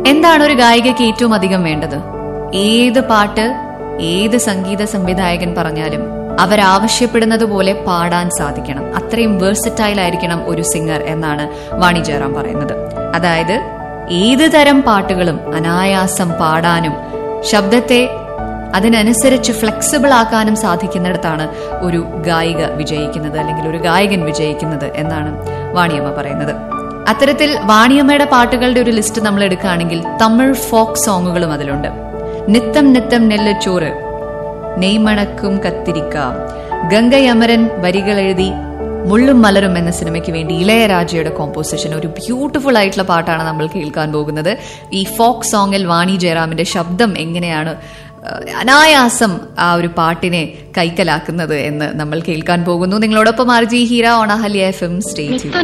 എന്താണ് ഒരു ഗായികയ്ക്ക് ഏറ്റവും അധികം വേണ്ടത് ഏത് പാട്ട് ഏത് സംഗീത സംവിധായകൻ പറഞ്ഞാലും അവരാവശ്യപ്പെടുന്നത് പോലെ പാടാൻ സാധിക്കണം അത്രയും വേഴ്സറ്റൈൽ ആയിരിക്കണം ഒരു സിംഗർ എന്നാണ് വാണി ജയറാം പറയുന്നത് അതായത് ഏത് തരം പാട്ടുകളും അനായാസം പാടാനും ശബ്ദത്തെ അതിനനുസരിച്ച് ഫ്ലെക്സിബിൾ ആക്കാനും സാധിക്കുന്നിടത്താണ് ഒരു ഗായിക വിജയിക്കുന്നത് അല്ലെങ്കിൽ ഒരു ഗായകൻ വിജയിക്കുന്നത് എന്നാണ് വാണിയമ്മ പറയുന്നത് അത്തരത്തിൽ വാണിയമ്മയുടെ പാട്ടുകളുടെ ഒരു ലിസ്റ്റ് നമ്മൾ എടുക്കുകയാണെങ്കിൽ തമിഴ് ഫോക്ക് സോങ്ങുകളും അതിലുണ്ട് നിത്തം നിത്തം നെല്ലച്ചോറ് നെയ്മണക്കും കത്തിരിക്ക ഗംഗയമരൻ വരികൾ എഴുതി മുള്ളും മലരും എന്ന സിനിമയ്ക്ക് വേണ്ടി ഇളയരാജയുടെ കോമ്പോസിഷൻ ഒരു ബ്യൂട്ടിഫുൾ ആയിട്ടുള്ള പാട്ടാണ് നമ്മൾ കേൾക്കാൻ പോകുന്നത് ഈ ഫോക്ക് സോങ്ങിൽ വാണി ജയറാമിന്റെ ശബ്ദം എങ്ങനെയാണ് ഏഹ്, അനായാസം ആ ഒരു പാട്ടിനെ കൈക്കലാക്കുന്നത് എന്ന് നമ്മൾ കേൾക്കാൻ പോകുന്നു നിങ്ങളോടൊപ്പം ആർ ജി ഹീര ഓണഹലിയ എഫ് എം സ്റ്റേറ്റ്